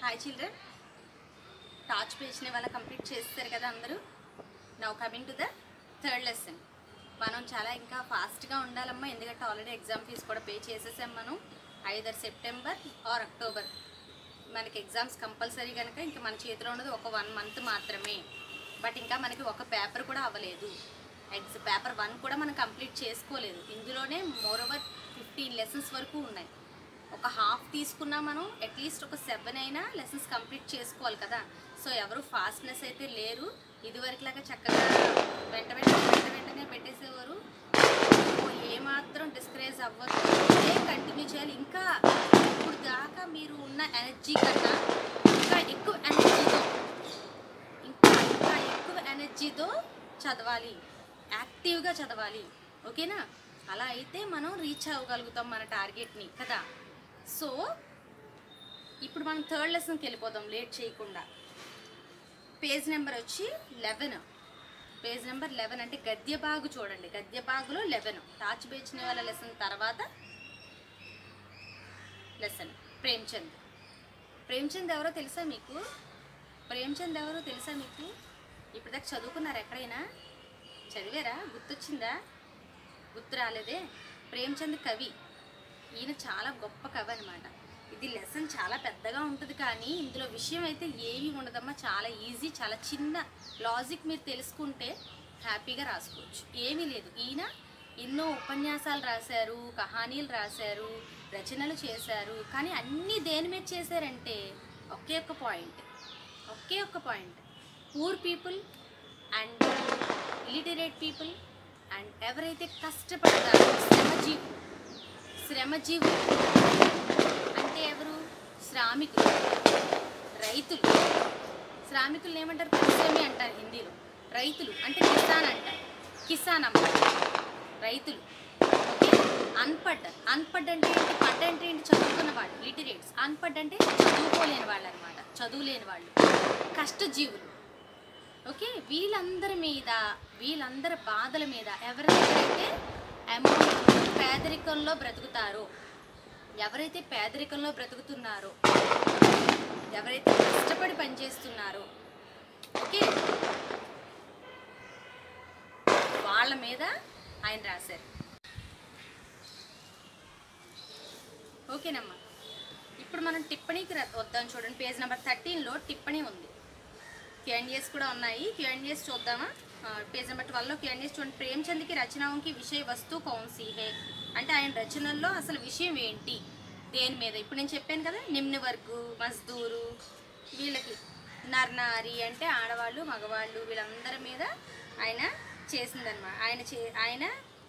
Hi children torch పేజ్ని వాళ్ళ complete చేస్తారు కదా అందరూ now coming to the third lesson మనం చాలా ఇంకా ఫాస్ట్గా ఉండాలమ్మా ఎందుకంటే ఆల్రెడీ ఎగ్జామ్ ఫీజు కూడా పే చేసేసాం మనం ఐదర్ సెప్టెంబర్ ఆర్ అక్టోబర్ మనకి ఎగ్జామ్స్ కంపల్సరీ కనుక ఇంకా మన చేతిలో ఉన్నది ఒక వన్ మంత్ మాత్రమే బట్ ఇంకా మనకి ఒక పేపర్ కూడా అవ్వలేదు ఎగ్జ్ పేపర్ వన్ కూడా మనం కంప్లీట్ చేసుకోలేదు ఇందులోనే మోర్ ఓవర్ ఫిఫ్టీన్ లెసన్స్ వరకు ఉన్నాయి ఒక హాఫ్ తీసుకున్నా మనం అట్లీస్ట్ ఒక సెవెన్ అయినా లెసన్స్ కంప్లీట్ చేసుకోవాలి కదా సో ఎవరు ఫాస్ట్నెస్ అయితే లేరు ఇదివరకులాగా చక్కగా వెంట వెంటనే వెంట వెంటనే పెట్టేసేవారు ఓ ఏమాత్రం డిస్కరేజ్ అవ్వదు ఇదే కంటిన్యూ చేయాలి ఇంకా ఇప్పుడు దాకా మీరు ఉన్న ఎనర్జీ కన్నా ఇంకా ఎక్కువ ఎనర్జీతో ఇంకా ఇంకా ఎక్కువ ఎనర్జీతో చదవాలి యాక్టివ్గా చదవాలి ఓకేనా అలా అయితే మనం రీచ్ అవ్వగలుగుతాం మన టార్గెట్ని కదా సో ఇప్పుడు మనం థర్డ్ లెసన్కి వెళ్ళిపోదాం లేట్ చేయకుండా పేజ్ నెంబర్ వచ్చి లెవెన్ పేజ్ నెంబర్ లెవెన్ అంటే గద్య బాగు చూడండి గద్య బాగులో లెవెన్ టార్చ్ బేచిన వాళ్ళ లెసన్ తర్వాత లెసన్ ప్రేమ్చంద్ ప్రేమ్చంద్ ఎవరో తెలుసా మీకు ప్రేమ్చంద్ ఎవరో తెలుసా మీకు ఇప్పటిదాకా చదువుకున్నారు ఎక్కడైనా చదివారా గుర్తొచ్చిందా గుర్తు రాలేదే ప్రేమ్చంద్ కవి ఈయన చాలా గొప్ప కవి అనమాట ఇది లెసన్ చాలా పెద్దగా ఉంటుంది కానీ ఇందులో విషయం అయితే ఏమీ ఉండదమ్మా చాలా ఈజీ చాలా చిన్న లాజిక్ మీరు తెలుసుకుంటే హ్యాపీగా రాసుకోవచ్చు ఏమీ లేదు ఈయన ఎన్నో ఉపన్యాసాలు రాశారు కహానీలు రాశారు రచనలు చేశారు కానీ అన్నీ దేని మీద చేశారంటే ఒకే ఒక్క పాయింట్ ఒకే ఒక్క point poor people and illiterate people and ఎవరైతే కష్టపడతారో శ్రమజీవులు శ్రమజీవులు అంటే ఎవరు శ్రామికులు రైతులు శ్రామికులు ఏమంటారు పరిశ్రమి అంటారు హిందీలో రైతులు అంటే కిసాన్ అంటారు కిసాన్ అమ్మ రైతులు ఓకే అన్పడ్ అన్పడ్ అంటే ఏంటి పడ్ అంటే ఏంటి చదువుకున్న వాళ్ళు లిటరేట్స్ అన్పడ్ అంటే చదువుకోలేని వాళ్ళు అనమాట చదువులేని వాళ్ళు కష్టజీవులు ఓకే వీళ్ళందరి మీద వీళ్ళందరి బాధల మీద ఎవరైతే అమౌంట్ పేదరికంలో బ్రతుకుతారో ఎవరైతే పేదరికంలో బ్రతుకుతున్నారో ఎవరైతే కష్టపడి పనిచేస్తున్నారో ఓకే వాళ్ళ మీద ఆయన రాశారు ఓకేనమ్మా ఇప్పుడు మనం టిప్పణీకి ర- వద్దాం చూడండి పేజ్ నెంబర్ థర్టీన్లో టిప్పణీ ఉంది క్యూఎన్డిఎస్ కూడా ఉన్నాయి క్యూఎన్డిఎస్ చూద్దామా ఆ, పేజ్ నెంబర్ ట్వెల్వ్లో క్యూఎన్డిఎస్ చూడండి ప్రేమ్చంద్కి రచనాంకి విషయ వస్తు కౌన్సీ హే అంటే ఆయన రచనల్లో అసలు విషయం ఏంటి దేని మీద ఇప్పుడు నేను చెప్పాను కదా నిమ్న వర్గు మజ్దూరు వీళ్ళకి నర్నారి అంటే ఆడవాళ్ళు మగవాళ్ళు వీళ్ళందరి మీద ఆయన చేసిందనమాట ఆయన చే ఆయన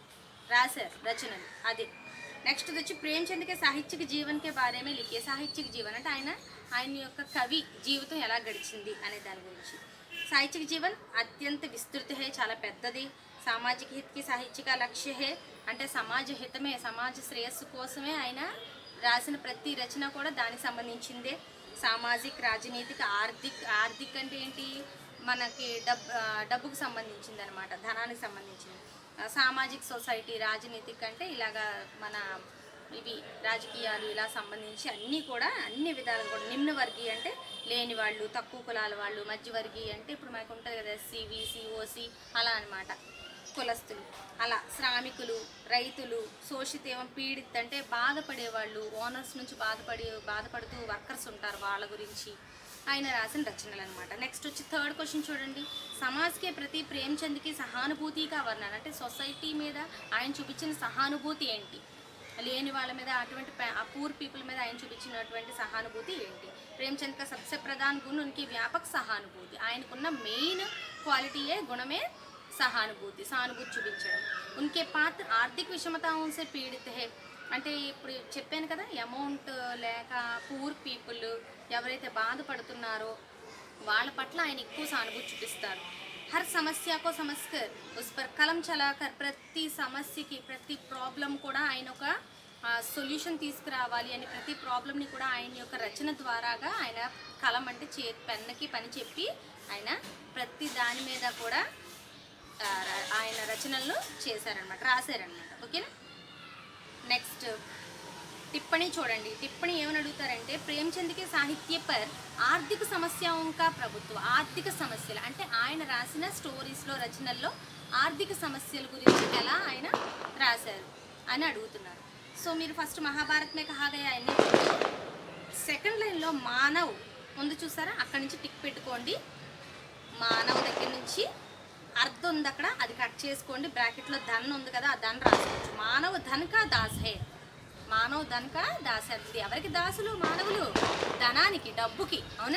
రాశారు రచనలు అది నెక్స్ట్ వచ్చి ప్రేమ్చంద్ के సాహిత్యక జీవన్ के बारे में लिखे సాహిత్యక జీవన్ అంటే ఆయన ఆయన యొక్క కవి జీవితం ఎలా గడిచింది అనే దాని గురించి సాహిత్యక జీవన్ అత్యంత విస్తృత హే చాలా పెద్దది సామాజిక హిత్కి సాహిత్యక లక్ష్య హే అంటే సమాజ హితమే సమాజ శ్రేయస్సు కోసమే ఆయన రాసిన ప్రతి రచన కూడా దానికి సంబంధించిందే సామాజిక రాజనీతిక ఆర్థిక ఆర్థిక అంటే ఏంటి మనకి డబ్ ఆ, డబ్బుకు సంబంధించింది అనమాట ధనానికి సంబంధించింది ఆ, సామాజిక సొసైటీ రాజనీతిక అంటే ఇలాగా మన ఇవి రాజకీయాలు ఇలా సంబంధించి అన్నీ కూడా అన్ని విధాలుగా కూడా నిమ్న వర్గీయ అంటే లేని వాళ్ళు తక్కువ కులాల వాళ్ళు మధ్యవర్గీయ అంటే ఇప్పుడు మనకు ఉంటుంది కదా ఎస్సీ బీసీ ఓసీ అలా అన్నమాట కులస్తులు అలా శ్రామికులు రైతులు శోషితేవం పీడిత్ అంటే బాధపడేవాళ్ళు ఓనర్స్ నుంచి బాధపడి బాధపడుతూ వర్కర్స్ ఉంటారు వాళ్ళ గురించి ఆయన రాసిన రచనలు అనమాట నెక్స్ట్ వచ్చి థర్డ్ క్వశ్చన్ చూడండి సమాజ్కే ప్రతి ప్రేమ్చంద్కి సహానుభూతిగా వర్ణన అంటే సొసైటీ మీద ఆయన చూపించిన సహానుభూతి ఏంటి లేని వాళ్ళ మీద అటువంటి ప- ఆ పూర్ పీపుల్ మీద ఆయన చూపించినటువంటి సహానుభూతి ఏంటి ప్రేమ్చంద్ का सबसे प्रधान गुण उनकी व्यापक సహానుభూతి ఆయనకున్న మెయిన్ క్వాలిటీయే గుణమే సహానుభూతి సానుభూతి చూపించడం ఉన్కే పాత్ర ఆర్థిక విషమతాओं से పీడిత హే అంటే ఇప్పుడు చెప్పాను కదా అమౌంట్ లేక పూర్ పీపుల్ ఎవరైతే బాధపడుతున్నారో వాళ్ళ పట్ల ఆయన ఎక్కువ సానుభూతి చూపిస్తారు హర్ సమస్యకో సమస్కర్ ఉస్ పర్ కలం చలాకర్ ప్రతి సమస్యకి ప్రతి ప్రాబ్లం కూడా ఆయన ఒక సొల్యూషన్ తీసుకురావాలి అని ప్రతి ప్రాబ్లమ్ని కూడా ఆయన యొక్క రచన ద్వారాగా ఆయన కలం అంటే చే పెన్నకి పని చెప్పి ఆయన ప్రతి దాని మీద కూడా ఆ, ర- ఆయన రచనలను చేశారనమాట రాశారనమాట ఓకేనా నెక్స్ట్ टिप्पणी చూడండి టిప్పణి ఏమని అడుగుతారంటే ప్రేమచంద్ కే సాహిత్య పర్ ఆర్థిక సమస్యాओं का ప్రభుత్వ ఆర్థిక సమస్యలు అంటే ఆయన రాసిన స్టోరీస్లో రచనల్లో ఆర్థిక సమస్యల గురించి ఎలా ఆయన రాశారు అని అడుగుతున్నారు సో మీరు ఫస్ట్ మహాభారత్ మే కహా గయా అన్ని సెకండ్ లైన్లో మానవ్ ముందు చూసారా అక్కడి నుంచి టిక్ పెట్టుకోండి మానవ్ దగ్గర నుంచి అర్థం ఉంది అక్కడ అది కట్ చేసుకోండి బ్రాకెట్లో ధన్ ఉంది కదా ఆ ధన్ రాసుకోవచ్చు మానవ ధనక దాస్ హే మానవ ధనక దాస్ హే ఇది ఎవరికి దాసులు మానవులు ధనానికి డబ్బుకి అవునా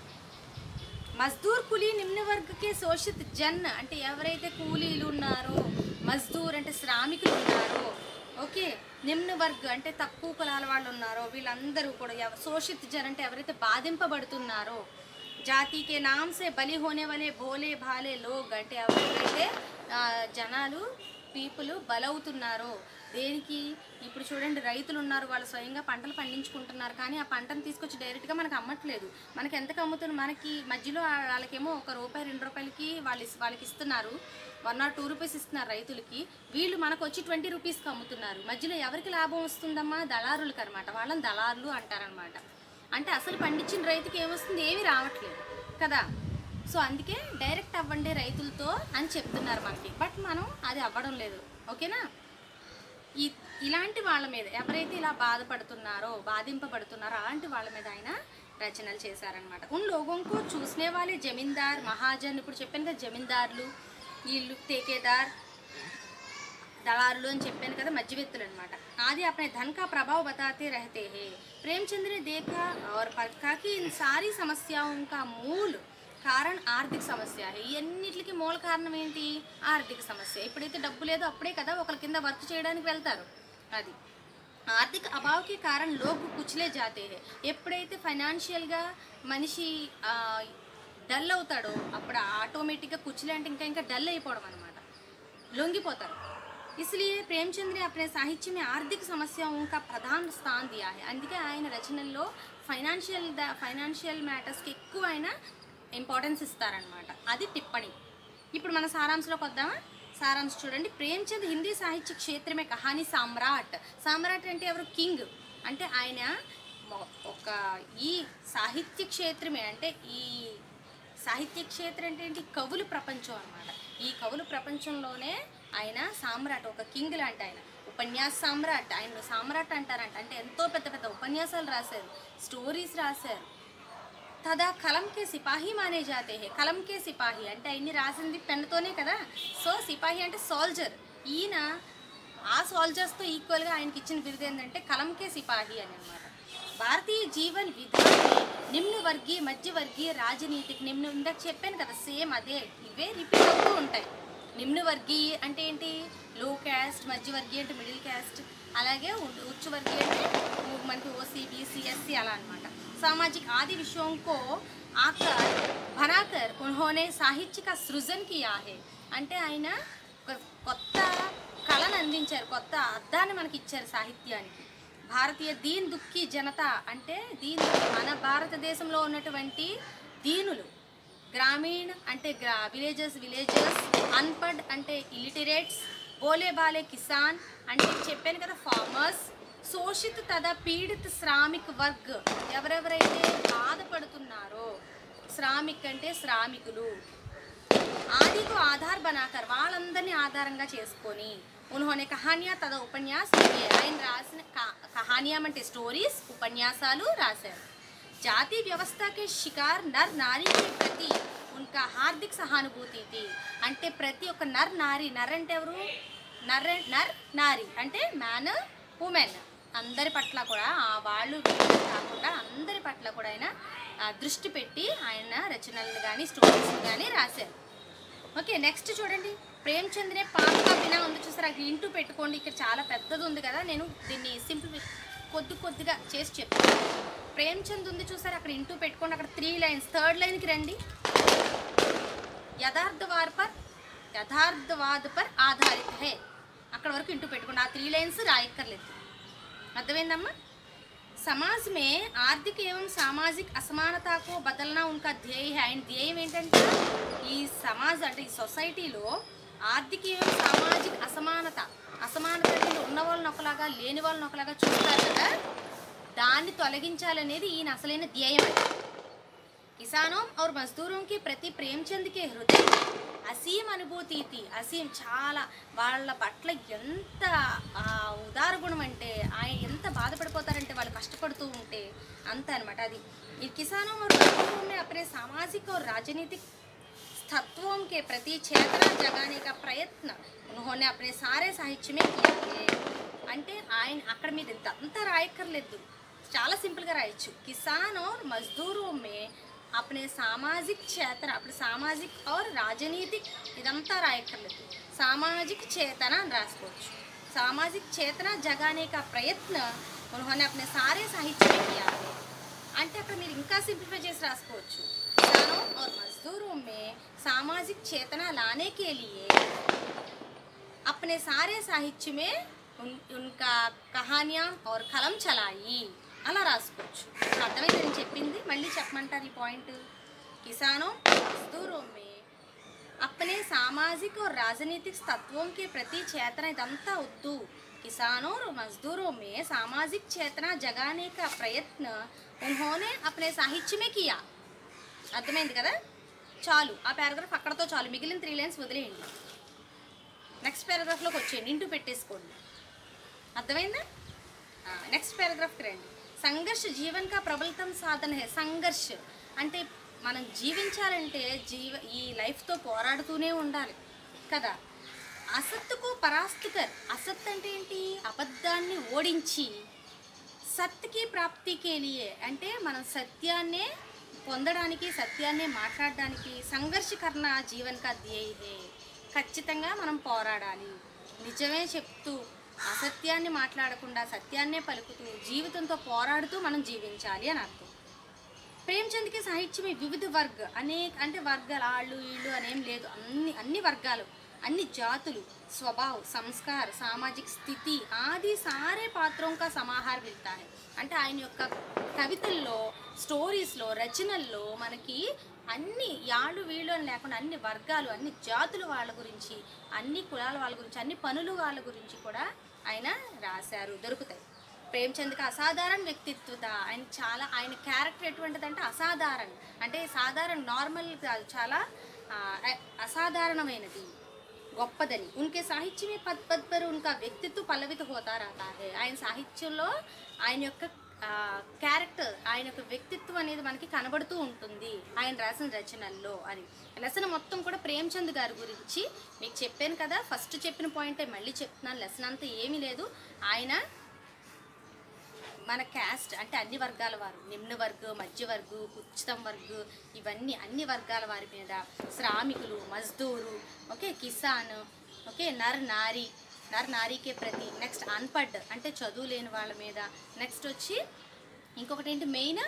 మజ్దూర్ కూలీ నిమ్న వర్గకే శోషిత్ జన్ అంటే ఎవరైతే కూలీలు ఉన్నారో మజ్దూర్ అంటే శ్రామికులు ఉన్నారో ఓకే నిమ్న వర్గ్ అంటే తక్కువ కులాల వాళ్ళు ఉన్నారో వీళ్ళందరూ కూడా ఎవ- శోషిత్ జన్ అంటే ఎవరైతే బాధింపబడుతున్నారో జాతికే నామ్ సే బలి హోనే వలే భోలే భాలే లోగ్ అంటే ఎవరైతే ఆ, జనాలు పీపుల్ బలవుతున్నారో దేనికి ఇప్పుడు చూడండి రైతులు ఉన్నారు వాళ్ళు స్వయంగా పంటలు పండించుకుంటున్నారు కానీ ఆ పంటను తీసుకొచ్చి డైరెక్ట్గా మనకు అమ్మట్లేదు మనకి ఎంతకు అమ్ముతున్నారు మనకి మధ్యలో ఆ- వాళ్ళకేమో ఒక రూపాయి రెండు రూపాయలకి వాళ్ళు ఇస్- వాళ్ళకి ఇస్తున్నారు వన్ ఆర్ టూ రూపీస్ ఇస్తున్నారు రైతులకి వీళ్ళు మనకు వచ్చి ట్వంటీ రూపీస్కి అమ్ముతున్నారు మధ్యలో ఎవరికి లాభం వస్తుందమ్మా దళారులకు అనమాట వాళ్ళని దళారులు అంటారనమాట అంటే అసలు పండించిన రైతుకి ఏమొస్తుంది ఏమీ రావట్లేదు కదా సో అందుకే డైరెక్ట్ అవ్వండి రైతులతో అని చెప్తున్నారు మనకి బట్ మనం అది అవ్వడం లేదు ఓకేనా ఈ ఇలాంటి వాళ్ళ మీద ఎవరైతే ఇలా బాధపడుతున్నారో బాధింపబడుతున్నారో అలాంటి వాళ్ళ మీద ఆయన రచనలు చేశారనమాట ఉన్ లోగోంకు చూసే వాళ్ళే జమీందార్ మహాజన్ ఇప్పుడు చెప్పాను కదా జమీందార్లు వీళ్ళు తేకేదార్ दलारुలు అని చెప్పాను కదా మధ్యవర్తులు అనమాట आदि अपने धन का प्रभाव बताते रहते हैं प्रेमचंद ने देखा और परखा कि इन सारी समस्याओं का मूल కారణ్ ఆర్థిక సమస్య ఇవన్నిటికి మూల కారణం ఏంటి ఆర్థిక సమస్య ఎప్పుడైతే డబ్బు లేదో అప్పుడే కదా ఒకరి కింద వర్క్ చేయడానికి వెళ్తారు అది ఆర్థిక అభావకి కారణం లోగు కుచ్లే జాతే హే ఎప్పుడైతే ఫైనాన్షియల్గా మనిషి డల్ అవుతాడో అప్పుడు ఆటోమేటిక్గా కుచ్లే అంటే ఇంకా ఇంకా డల్ అయిపోవడం అనమాట लुंगिपोतर इसलिए प्रेमचंद ने अपने साहित्य में आर्थिक समस्याओं का प्रधान स्थान दिया है అందుకే ఆయన రచనల్లో ఫైనాన్షియల్ ద ఫైనాన్షియల్ మ్యాటర్స్కి ఎక్కువ ఆయన ఇంపార్టెన్స్ ఇస్తారనమాట అది టిప్పణి ఇప్పుడు మన సారాంశంలోకి వద్దామా సారాంశ చూడండి ప్రేమ్చంద్ హిందీ సాహిత్య క్షేత్రమే కహాని సామ్రాట్ సామ్రాట్ అంటే ఎవరు కింగ్ అంటే ఆయన మొ- ఒక ఈ సాహిత్య క్షేత్రమే అంటే ఈ సాహిత్య క్షేత్రం అంటే ఏంటి కవులు ప్రపంచం అన్నమాట ఈ కవులు ప్రపంచంలోనే ఆయన సామ్రాట్ ఒక కింగ్ లాంటి ఆయన ఉపన్యాస సామ్రాట్ ఆయన సామ్రాట్ అంటారంట అంటే ఎంతో పెద్ద పెద్ద ఉపన్యాసాలు రాశారు స్టోరీస్ రాశారు తదా కలంకే సిపాహి మానే జాతే హే కలంకే సిపాహి అంటే ఆయన్ని రాసింది పెన్నుతోనే కదా సో సిపాహి అంటే సోల్జర్ ఈయన ఆ సోల్జర్స్తో ఈక్వల్గా ఆయనకి ఇచ్చిన బిరుదు ఏంటంటే కలంకే సిపాహి అని అనమాట భారతీయ జీవన్ విధానం నిమ్న వర్గీయ మధ్య వర్గీయ రాజనీతికి నిమ్న ఇందాక చెప్పాను కదా సేమ్ అదే ఇవే రిపీట్ అవుతూ ఉంటాయి నిమ్న వర్గీయ అంటే ఏంటి లో క్యాస్ట్ మధ్య వర్గీయ అంటే మిడిల్ క్యాస్ట్ అలాగే ఉ- ఉच्च వర్గీయ అంటే ఊ- మనకి ఓసీ బీసీ ఎస్సీ అలా అనమాట सामाजिक आदि विषयों को आकर बनाकर उन्होंने साहित्य का सृजन किया है అంటే ఆయన ఒక కొత్త కళను అందించారు కొత్త అర్థాన్ని మనకి ఇచ్చారు సాహిత్యానికి భారతీయ దీన్ దుఃఖి జనత అంటే దీన్ మన భారతదేశంలో ఉన్నటువంటి దీనులు గ్రామీణ్ అంటే గ్రా విలేజెస్ విలేజెస్ అన్పడ్ అంటే ఇలిటరేట్స్ బోలే బాలే కిసాన్ అంటే చెప్పాను కదా ఫార్మర్స్ శోషిత్ తదా పీడిత్ శ్రామిక్ వర్గ్ ఎవరెవరైతే బాధపడుతున్నారో శ్రామిక్ అంటే శ్రామికులు ఆదికు ఆధార్ బనాకర్ వాళ్ళందరినీ ఆధారంగా చేసుకొని ఉన్హోనే కహానియా తద ఉపన్యాస్ లిఖే. ఆయన రాసిన కా- కహానియం అంటే స్టోరీస్ ఉపన్యాసాలు రాశారు జాతి వ్యవస్థకే షికార్ నర్ నారీ కే ప్రతి ఉన్కా హార్దిక్ సహానుభూతి థీ. అంటే ప్రతి ఒక్క నర్ నారి నర్ అంటే ఎవరు నర్ నర్ నారి అంటే మ్యాన్ ఉమెన్ అందరి పట్ల కూడా ఆ వాళ్ళు వీళ్ళు కాకుండా అందరి పట్ల కూడా ఆయన ఆ, దృష్టి పెట్టి ఆయన రచనలను కానీ స్టోరీస్ కానీ రాశారు ఓకే నెక్స్ట్ చూడండి ప్రేమ్చంద్నే పాపగా బినా ఉంది చూసారు అక్కడ ఇంటూ పెట్టుకోండి ఇక్కడ చాలా పెద్దది ఉంది కదా నేను దీన్ని సింపుల్ కొద్ది కొద్దిగా చేసి చెప్తాను ప్రేమ్చంద్ ఉంది చూసారు అక్కడ ఇంటూ పెట్టుకోండి అక్కడ త్రీ లైన్స్ థర్డ్ లైన్కి రండి యథార్థవాద పర్ యథార్థవాద పర్ ఆధారిత హే అక్కడ వరకు ఇంటూ పెట్టుకోండి ఆ త్రీ లైన్స్ రాయక్కర్లేదు అర్థమైందమ్మా समाज में आर्थिक एवं सामाजिक असमानता को बदलना उनका ध्येय है అండ్ ధ్యేయం ఏంటంటే ఈ సమాజ్ అంటే ఈ సొసైటీలో ఆర్థిక ఏవం సామాజిక అసమానత అసమానత అంటే ఉన్న వాళ్ళని ఒకలాగా లేని వాళ్ళని ఒకలాగా చూస్తారు కదా దాన్ని తొలగించాలనేది ఈయన అసలైన ధ్యేయం అండి किसानों और मजदूरों के प्रति ప్రేమ్చంద్ కే హృదయం అసీం అనుభూతి ఇది. అసీం చాలా వాళ్ళ పట్ల ఎంత ఆ, ఉదార గుణం అంటే ఆయన ఎంత బాధపడిపోతారంటే వాళ్ళు కష్టపడుతూ ఉంటే అంత అనమాట అది ఈ కిసానోं और मजदूरों में अपने सामाजिक और राजनीतिक तत्वों के प्रति चेतना जगाने का प्रयत्न उन्होंने अपने सारे साहित्य में किया है అంటే ఆయన అక్కడ మీద ఇంత అంతా రాయక్కర్లేదు చాలా సింపుల్గా రాయొచ్చు కిసాన్ और मजदूरों में अपने सामाजिक చేతన అప్పుడు సామాజిక్ और రాజనీతిక్ ఇదంతా రాయక్కర్లేదు సామాజిక చేతన అని రాసుకోవచ్చు సామాజిक చేతన జగానే కా ప్రయత్న उन्होंने अपने सारे साहित्य में किया है అంటే అక్కడ మీరు ఇంకా సింప్లిఫై చేసి రాసుకోవచ్చు किसानों और मजदूरों में सामाजिक चेतना लाने के लिए अपने सारे साहित्य में उन, उनका कहानियाँ और కలం చలాయి అలా రాసుకోవచ్చు అర్థమైంది నేను చెప్పింది మళ్ళీ చెప్పమంటారు ఈ పాయింట్ కిసానోं मजदूरों में अपने सामाजिक और राजनीतिक तत्वों के प्रति चेतना ఇదంతా వద్దు किसानों और मजदूरों में सामाजिक चेतना जगाने का प्रयत्न उन्होंने अपने साहित्य में किया అర్థమైంది కదా చాలు ఆ పారాగ్రాఫ్ అక్కడతో చాలు మిగిలిన త్రీ లైన్స్ వదిలేయండి నెక్స్ట్ పారాగ్రాఫ్లోకి వచ్చేయండి ఇంటూ పెట్టేసుకోండి అర్థమైందా నెక్స్ట్ పారాగ్రాఫ్కి రండి సంఘర్ష జీవన్ కా ప్రబలతం సాధన హే సంఘర్ష్ అంటే మనం జీవించాలంటే జీవ ఈ లైఫ్తో పోరాడుతూనే ఉండాలి కదా అసత్తుకు పరాస్తుకర్ అసత్ అంటే ఏంటి అబద్ధాన్ని ఓడించి సత్కి ప్రాప్తికే లియే అంటే మనం సత్యాన్నే పొందడానికి సత్యాన్నే మాట్లాడడానికి సంఘర్షకరణ జీవన్ కా ధ్యేయ హే ఖచ్చితంగా మనం పోరాడాలి నిజమే చెప్తూ అసత్యాన్ని మాట్లాడకుండా సత్యాన్నే పలుకుతూ జీవితంతో పోరాడుతూ మనం జీవించాలి అని అర్థం ప్రేమ్చంద్కి సాహిత్యమే వివిధ వర్గ అనేక అంటే వర్గాలు ఆళ్ళు వీళ్ళు అనేం లేదు అన్ని అన్ని వర్గాలు అన్ని జాతులు స్వభావ సంస్కార సామాజిక స్థితి ఆది సారే పాత్రం కా సమాహార మిల్తా హై అంటే ఆయన యొక్క కవితల్లో స్టోరీస్లో రచనల్లో మనకి అన్ని యాళ్ళు వీళ్ళు అని లేకుండా అన్ని వర్గాలు అన్ని జాతుల వాళ్ళ గురించి అన్ని కులాల వాళ్ళ గురించి అన్ని పనులు వాళ్ళ గురించి కూడా ఆయన రాశారు దొరుకుతాయి ప్రేమ్చంద్కి అసాధారణ వ్యక్తిత్వత ఆయన చాలా ఆయన క్యారెక్టర్ ఎటువంటిదంటే అసాధారణ అంటే సాధారణ నార్మల్ కాదు చాలా ఆ, అ- అసాధారణమైనది గొప్పదని ఉన్కే సాహిత్యమే పద్ పద్ పర్ ఉన్కా వ్యక్తిత్వ పల్లవిత హోతా రహతా హై ఆయన సాహిత్యంలో ఆయన యొక్క క్యారెక్టర్ ఆయన యొక్క వ్యక్తిత్వం అనేది మనకి కనబడుతూ ఉంటుంది ఆయన రాసిన రచనల్లో అని లెసన్ మొత్తం కూడా ప్రేమ్చంద్ గారి గురించి మీకు చెప్పాను కదా ఫస్ట్ చెప్పిన పాయింటే మళ్ళీ చెప్తున్నాను లెసన్ అంతా ఏమీ లేదు ఆయన మన క్యాస్ట్ అంటే అన్ని వర్గాల వారు నిమ్న వర్గ మధ్య వర్గ ఉచితం వర్గ ఇవన్నీ అన్ని వర్గాల వారి మీద శ్రామికులు మజ్దూరు ఓకే కిసాన్ ఓకే నర్ నారి నర్ నారీకే ప్రతి నెక్స్ట్ అన్పడ్ అంటే చదువు లేని వాళ్ళ మీద నెక్స్ట్ వచ్చి ఇంకొకటి ఏంటి మెయిన్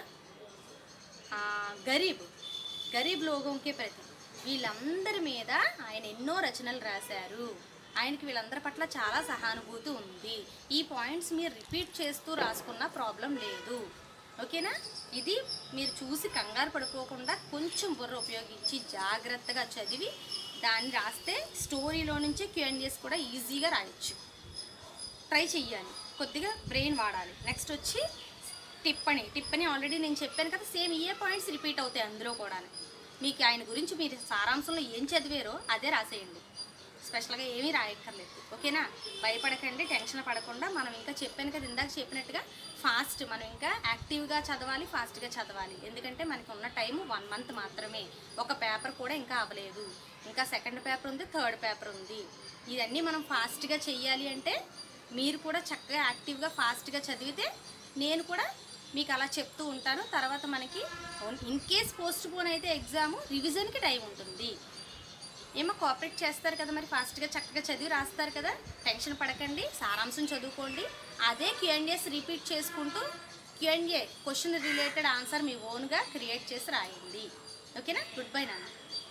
గరీబ్ గరీబ్ లోగంకే ప్రతి వీళ్ళందరి మీద ఆయన ఎన్నో రచనలు రాశారు ఆయనకి వీళ్ళందరి పట్ల చాలా సహానుభూతి ఉంది ఈ పాయింట్స్ మీరు రిపీట్ చేస్తూ రాసుకున్న ప్రాబ్లం లేదు ఓకేనా ఇది మీరు చూసి కంగారు పడిపోకుండా కొంచెం బుర్ర ఉపయోగించి జాగ్రత్తగా చదివి దాన్ని రాస్తే స్టోరీలో నుంచే క్యూఎన్డిఎస్ కూడా ఈజీగా రాయొచ్చు ట్రై చెయ్యాలి కొద్దిగా బ్రెయిన్ వాడాలి నెక్స్ట్ వచ్చి టిప్పణి టిప్పణి ఆల్రెడీ నేను చెప్పాను కదా సేమ్ ఏ పాయింట్స్ రిపీట్ అవుతాయి అందులో కూడా మీకు ఆయన గురించి మీరు సారాంశంలో ఏం చదివారో అదే రాసేయండి స్పెషల్గా ఏమీ రాయక్కర్లేదు ఓకేనా భయపడకండి టెన్షన్ పడకుండా మనం ఇంకా చెప్పాను కదా ఇందాక చెప్పినట్టుగా ఫాస్ట్ మనం ఇంకా యాక్టివ్గా చదవాలి ఫాస్ట్గా చదవాలి ఎందుకంటే మనకి ఉన్న టైం వన్ మంత్ మాత్రమే ఒక పేపర్ కూడా ఇంకా అవ్వలేదు ఇంకా సెకండ్ పేపర్ ఉంది థర్డ్ పేపర్ ఉంది ఇవన్నీ మనం ఫాస్ట్గా చెయ్యాలి అంటే మీరు కూడా చక్కగా యాక్టివ్గా ఫాస్ట్గా చదివితే నేను కూడా మీకు అలా చెప్తూ ఉంటాను తర్వాత మనకి ఇన్ కేస్ పోస్ట్ పోన్ అయితే ఎగ్జామ్ రివిజన్కి టైం ఉంటుంది ఏమో కోఆపరేట్ చేస్తారు కదా మరి ఫాస్ట్గా చక్కగా చదివి రాస్తారు కదా టెన్షన్ పడకండి సారాంశం చదువుకోండి అదే క్యూఎన్డిఎస్ రిపీట్ చేసుకుంటూ క్యూఎన్ఏ క్వశ్చన్ రిలేటెడ్ ఆన్సర్ మీ ఓన్గా క్రియేట్ చేసి రాయండి ఓకేనా గుడ్ బై నాన్న